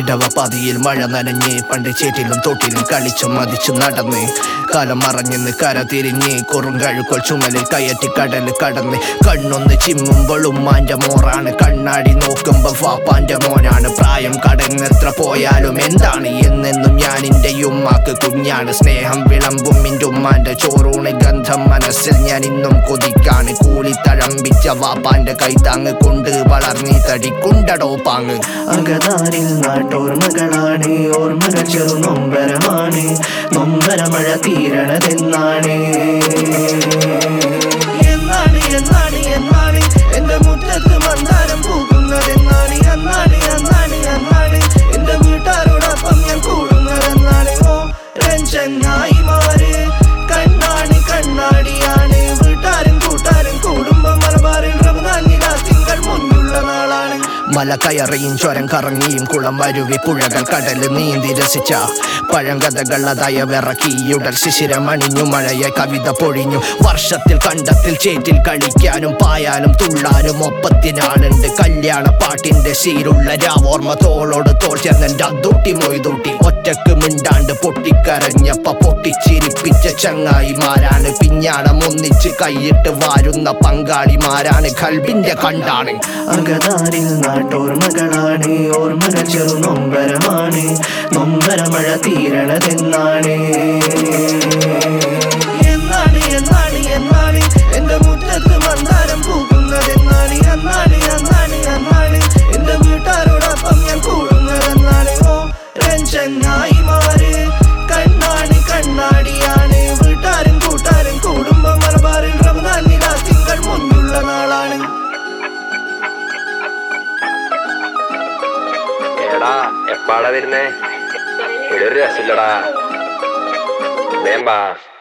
ഇടവ പതിയിൽ മഴ നനഞ്ഞ് പണ്ട് ചേറ്റിലും തോട്ടിലും കളിച്ചു മതിച്ചു നടന്ന് കാലം മറഞ്ഞെന്ന് കര തിരിഞ്ഞ് കുറുങ്കഴുക്കോൾ ചുമലിൽ കയറ്റി കടൽ കടന്ന് കണ്ണൊന്ന് ചിമ്മുമ്പോൾ ഉമ്മാന്റെ മോറാണ് കണ്ണാടി നോക്കുമ്പോ വാപ്പാന്റെ മോനാണ് പ്രായം കടന്നെത്ര പോയാലും എന്താണ് എന്നെന്നും ഞാൻ എൻ്റെ ഉമ്മാക്ക് കുഞ്ഞാണ് സ്നേഹം വിളമ്പും എൻ്റെ ഉമ്മാന്റെ ചോറൂണ് ഗന്ധം മനസ്സിൽ ഞാൻ ഇന്നും കൊതിക്കാണ് കൂലി തഴമ്പിച്ച വാപ്പാന്റെ കൈത്താങ്ങ് കൊണ്ട് വളർന്നീ തടിക്കുണ്ടടോ പാങ്ങ് അകതാരിൽ നാട്ടോർമ്മകളാണ് ഓർമ്മകൾ ചെറു നൊമ്പരമാണ് നൊമ്പരമഴ തീരണതെന്നാണ് എന്നാണ് എന്നാണ് എന്നാണ് എന്റെ മുറ്റത്ത് മന്ദാരം പൂക്കുന്നതെന്നാണ് എന്നാണ് എന്നാണ് എന്നാണ് എന്റെ വീട്ടാരോടൊപ്പം ഞാൻ കൂടുന്നതെന്നാണ് ഓ രഞ്ജനായി മാറ് കണ്ണാണ് കണ്ണാടിയാണ് വീട്ടാരും കൂട്ടാരും കൂടുമ്പോ മലബാറിൽ റമദാൻ നിലാ തിങ്കൾ മുന്നുള്ള നാളാണ് മല കയറിയും ചുരം കറങ്ങിയും കുളം വരുവി പുഴകൾ കടല് നീന്തി രസിച്ച പഴങ്കഥകൾ അതായ വിറക്കിയുടൽ ശിശിരമണിഞ്ഞു മഴയെ കവിത പൊഴിഞ്ഞു വർഷത്തിൽ കണ്ടത്തിൽ ചേറ്റിൽ കളിക്കാനും പായാനും തുള്ളാനും ഒപ്പത്തിനാളുണ്ട് കല്യാണ പാട്ടിന്റെ ശീലുള്ള രാവോർമ്മ തോളോട് തോൾ ചേർന്നെന്റെ അന്തൂട്ടി മൊയ്തൂട്ടി ഒറ്റക്ക് മിണ്ടാണ്ട് പൊട്ടിക്കരഞ്ഞപ്പ പൊട്ടിച്ചിരിപ്പിച്ച ചങ്ങായിമാരാണ് പിഞ്ഞാണം ഒന്നിച്ച് കൈയിട്ട് വാരുന്ന പങ്കാളിമാരാണ് കൽബിന്റെ കണ്ടാണ് അകതാരിൽ നാട്ടോർമ്മകളാണ് ഓർമ്മകൾ ചെറു നൊമ്പരമാണ് നൊമ്പരമഴ തീരണതെന്നാണ് എന്നാണ് എന്നാണ് എന്നാണ് എന്റെ മുറ്റത്ത് മന്ദാരം പൂക്കുന്നതെന്നാണ് എന്നാണ് എന്നാണ് എന്നാണ് എന്റെ വീട്ടാരോടൊപ്പം ഞാൻ കൂടുന്നതെന്നാണ് ഓ രഞ്ജനായി മാറ് കണ്ണാണ് കണ്ണാടിയാണ് വീട്ടാരും കൂട്ടാരും കൂടുമ്പോ മലബാറിൽ റമദാൻ നിലാ തിങ്കൾ മുന്നുള്ള നാളാണ് എടാ എപ്പാടാ വരുന്നേ ഇവിടെ ഒരു രസമില്ലടാ വേമ്പാ